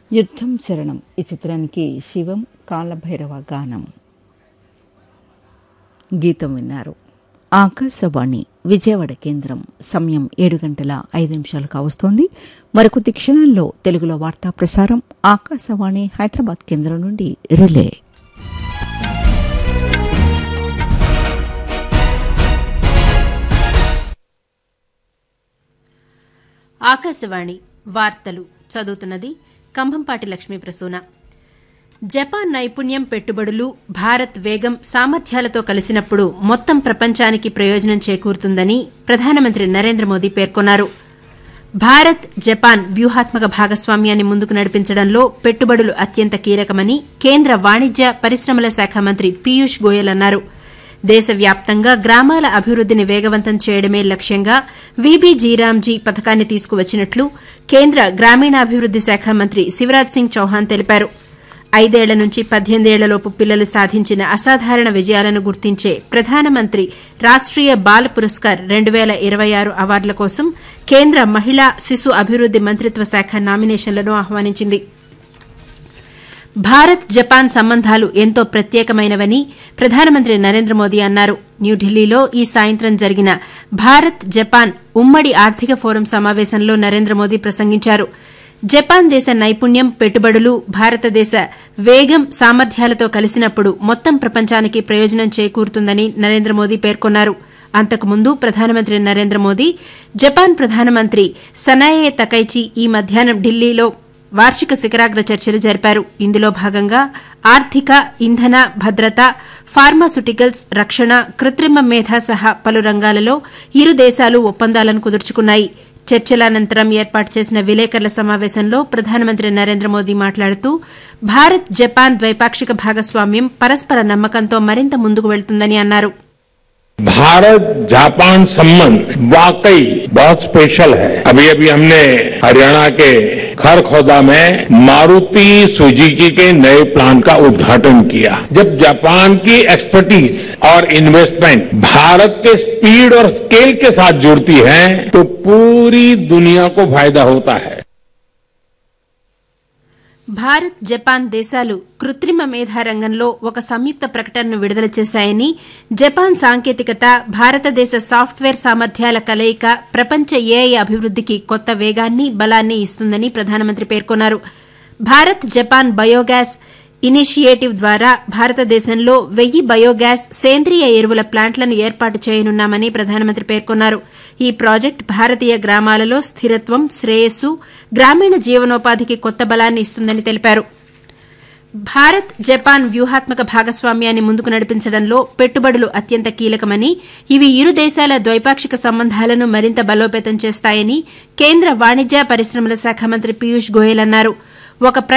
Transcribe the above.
యుద్ధం శరణం ఈ చిత్రానికి శివం కాలభైరవ గానం గీతం విన్నారు ఆకాశవాణి విజయవాడ కేంద్రం సమయం ఏడు గంటల ఐదు నిమిషాలు కావస్తోంది మరికొద్ది క్షణాల్లో తెలుగులో వార్తా ప్రసారం ఆకాశవాణి హైదరాబాద్ కేంద్రం నుండి రిలే ఆకాశవాణి వార్తలు చదువుతున్నది కంభంపాటి లక్ష్మీ ప్రసూన జపాన్ నైపుణ్యం పెట్టుబడులు భారత్ వేగం సామర్థ్యాలతో కలిసినప్పుడు మొత్తం ప్రపంచానికి ప్రయోజనం చేకూరుతుందని ప్రధానమంత్రి నరేంద్ర మోదీ పేర్కొన్నారు భారత్ జపాన్ వ్యూహాత్మక భాగస్వామ్యాన్ని ముందుకు నడిపించడంలో పెట్టుబడులు అత్యంత కీలకమని కేంద్ర వాణిజ్య పరిశ్రమల శాఖ మంత్రి పీయూష్ గోయల్ అన్నారు దేశవ్యాప్తంగా గ్రామాల అభివృద్దిని వేగవంతం చేయడమే లక్ష్యంగా వీబీజీరామ్జీ పథకాన్ని తీసుకువచ్చినట్లు కేంద్ర గ్రామీణాభివృద్ది శాఖ మంత్రి శివరాజ్ సింగ్ చౌహాన్ తెలిపారు ఐదేళ్ల నుంచి పద్దెనిమిదేళ్లలోపు పిల్లలు సాధించిన అసాధారణ విజయాలను గుర్తించే ప్రధానమంత్రి రాష్ట్రీయ బాల పురస్కార్ రెండు వేల ఇరవై ఆరు అవార్డుల కోసం కేంద్ర మహిళా శిశు అభివృద్ది మంత్రిత్వ శాఖ నామినేషన్లను ఆహ్వానించింది భారత్ జపాన్ సంబంధాలు ఎంతో ప్రత్యేకమైనవని ప్రధానమంత్రి నరేంద్ర మోదీ అన్నారు న్యూఢిల్లీలో ఈ సాయంత్రం జరిగిన భారత్ జపాన్ ఉమ్మడి ఆర్థిక ఫోరం సమావేశంలో నరేంద్ర మోదీ ప్రసంగించారు జపాన్ దేశ నైపుణ్యం పెట్టుబడులు భారతదేశ వేగం సామర్థ్యాలతో కలిసినప్పుడు మొత్తం ప్రపంచానికి ప్రయోజనం చేకూరుతుందని నరేంద్ర మోదీ పేర్కొన్నారు అంతకుముందు ప్రధానమంత్రి నరేంద్ర మోదీ జపాన్ ప్రధానమంత్రి సనాయే తకైచి ఈ మధ్యాహ్నం ఢిల్లీలో వార్షిక శిఖరాగ్ర చర్చలు జరిపారు ఇందులో భాగంగా ఆర్థిక ఇంధన భద్రత ఫార్మాసుటికల్స్ రక్షణ కృత్రిమ మేధ సహా పలు రంగాలలో ఇరు దేశాలు ఒప్పందాలను కుదుర్చుకున్నాయి చర్చల అనంతరం ఏర్పాటు చేసిన విలేకరుల సమావేశంలో ప్రధానమంత్రి నరేంద్ర మోదీ మాట్లాడుతూ భారత్ జపాన్ ద్వైపాక్షిక భాగస్వామ్యం పరస్పర నమ్మకంతో మరింత ముందుకు వెళ్తుందని అన్నారు भारत जापान संबंध वाकई बहुत स्पेशल है अभी अभी हमने हरियाणा के खरखोदा में मारुति सुजुकी के नए प्लांट का उद्घाटन किया जब जापान की एक्सपर्टीज और इन्वेस्टमेंट भारत के स्पीड और स्केल के साथ जुड़ती है तो पूरी दुनिया को फायदा होता है భారత్ జపాన్ దేశాలు కృత్రిమ మేధా రంగంలో ఒక సంయుక్త ప్రకటనను విడుదల చేశాయని జపాన్ సాంకేతికత భారతదేశ సాఫ్ట్వేర్ సామర్థ్యాల కలయిక ప్రపంచ ఏఐ అభివృద్దికి కొత్త వేగాన్ని బలాన్ని ఇస్తుందని ప్రధానమంత్రి పేర్కొన్నారు భారత్ జపాన్ బయోగ్యాస్ ఇనిషియేటివ్ ద్వారా భారతదేశంలో వెయ్యి బయోగ్యాస్ సేంద్రియ ఎరువుల ప్లాంట్లను ఏర్పాటు చేయనున్నామని ప్రధానమంత్రి పేర్కొన్నారు ఈ ప్రాజెక్టు భారతీయ గ్రామాలలో స్థిరత్వం శ్రేయస్సు గ్రామీణ జీవనోపాధికి కొత్త బలాన్ని ఇస్తుందని తెలిపారు భారత్ జపాన్ వ్యూహాత్మక భాగస్వామ్యాన్ని ముందుకు నడిపించడంలో పెట్టుబడులు అత్యంత కీలకమని ఇవి ఇరు దేశాల ద్వైపాక్షిక సంబంధాలను మరింత బలోపేతం చేస్తాయని కేంద్ర వాణిజ్య పరిశ్రమల శాఖ మంత్రి పీయూష్ గోయల్ అన్నారు ఒక